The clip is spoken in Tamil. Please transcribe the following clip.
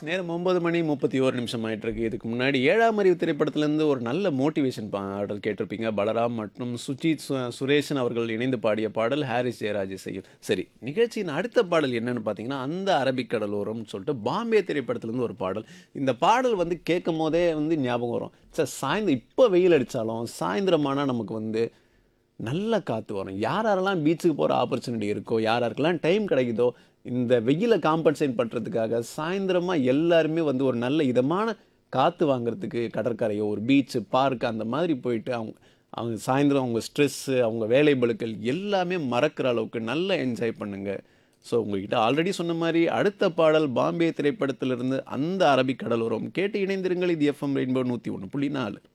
நேரம் ஒன்பது மணி முப்பத்தி ஓரு நிமிஷம் ஆயிட்டு இருக்கு இதுக்கு முன்னாடி ஏழாம் அறிவு திரைப்படத்திலேருந்து ஒரு நல்ல மோட்டிவேஷன் பாடல் கேட்டிருப்பீங்க பலராம் மற்றும் சுஜித் சு- சுரேஷன் அவர்கள் இணைந்து பாடிய பாடல் ஹாரிஸ் ஜெயராஜ் இசையில் சரி நிகழ்ச்சியின் அடுத்த பாடல் என்னன்னு பார்த்தீங்கன்னா அந்த அரபிக்கடலோரம்னு சொல்லிட்டு பாம்பே திரைப்படத்திலேருந்து ஒரு பாடல் இந்த பாடல் வந்து கேட்கும் போதே வந்து ஞாபகம் வரும் சார் சாயந்தரம் இப்போ வெயில் அடித்தாலும் சாயந்தரமானா நமக்கு வந்து நல்ல காற்று வரும் யார் யாரெல்லாம் பீச்சுக்கு போகிற ஆப்பர்ச்சுனிட்டி இருக்கோ யார் யாருக்கெல்லாம் டைம் கிடைக்குதோ இந்த வெயிலை காம்பன்சேட் பண்ணுறதுக்காக சாயந்தரமாக எல்லாருமே வந்து ஒரு நல்ல இதமான காற்று வாங்குறதுக்கு கடற்கரையோ ஒரு பீச்சு பார்க் அந்த மாதிரி போயிட்டு அவங்க அவங்க சாயந்தரம் அவங்க ஸ்ட்ரெஸ்ஸு அவங்க வேலை பளுக்கள் எல்லாமே மறக்கிற அளவுக்கு நல்லா என்ஜாய் பண்ணுங்க ஸோ உங்ககிட்ட ஆல்ரெடி சொன்ன மாதிரி அடுத்த பாடல் பாம்பே திரைப்படத்திலிருந்து அந்த அரபிக் கடலோரம் கேட்டு இணைந்திருங்கள் இது எஃப்எம் ரெயின்போ நூற்றி ஒன்று புள்ளி நாலு